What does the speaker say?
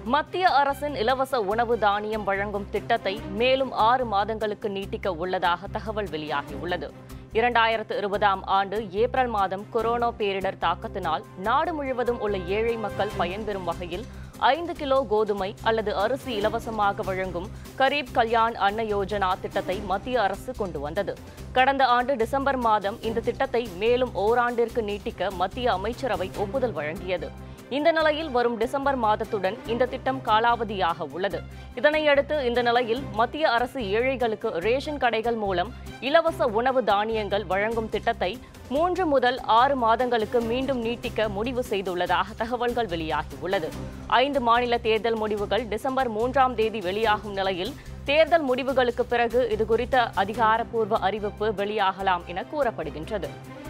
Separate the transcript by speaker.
Speaker 1: மத்திய அரசின் இலவச உணவு தானியம் வழங்கும் திட்டத்தை மேலும் ஆறு மாதங்களுக்கு நீட்டிக்க உள்ளதாக தகவல் வெளியாகியுள்ளது இரண்டாயிரத்து இருபதாம் ஆண்டு ஏப்ரல் மாதம் கொரோனா பேரிடர் தாக்கத்தினால் நாடு முழுவதும் உள்ள ஏழை மக்கள் பயன்பெறும் வகையில் ஐந்து கிலோ கோதுமை அல்லது அரிசி இலவசமாக வழங்கும் கரீப் கல்யாண் அன்ன யோஜனா திட்டத்தை மத்திய அரசு கொண்டு வந்தது கடந்த ஆண்டு டிசம்பர் மாதம் இந்த திட்டத்தை மேலும் ஓராண்டிற்கு நீட்டிக்க மத்திய அமைச்சரவை ஒப்புதல் வழங்கியது இந்த நிலையில் வரும் டிசம்பர் மாதத்துடன் இந்த திட்டம் காலாவதியாக உள்ளது இதனையடுத்து இந்த நிலையில் மத்திய அரசு ஏழைகளுக்கு ரேஷன் கடைகள் மூலம் இலவச உணவு தானியங்கள் வழங்கும் திட்டத்தை மூன்று முதல் ஆறு மாதங்களுக்கு மீண்டும் நீட்டிக்க முடிவு செய்துள்ளதாக தகவல்கள் வெளியாகியுள்ளது ஐந்து மாநில தேர்தல் முடிவுகள் டிசம்பர் மூன்றாம் தேதி வெளியாகும் நிலையில் தேர்தல் முடிவுகளுக்கு பிறகு இதுகுறித்த அதிகாரப்பூர்வ அறிவிப்பு வெளியாகலாம் என கூறப்படுகின்றது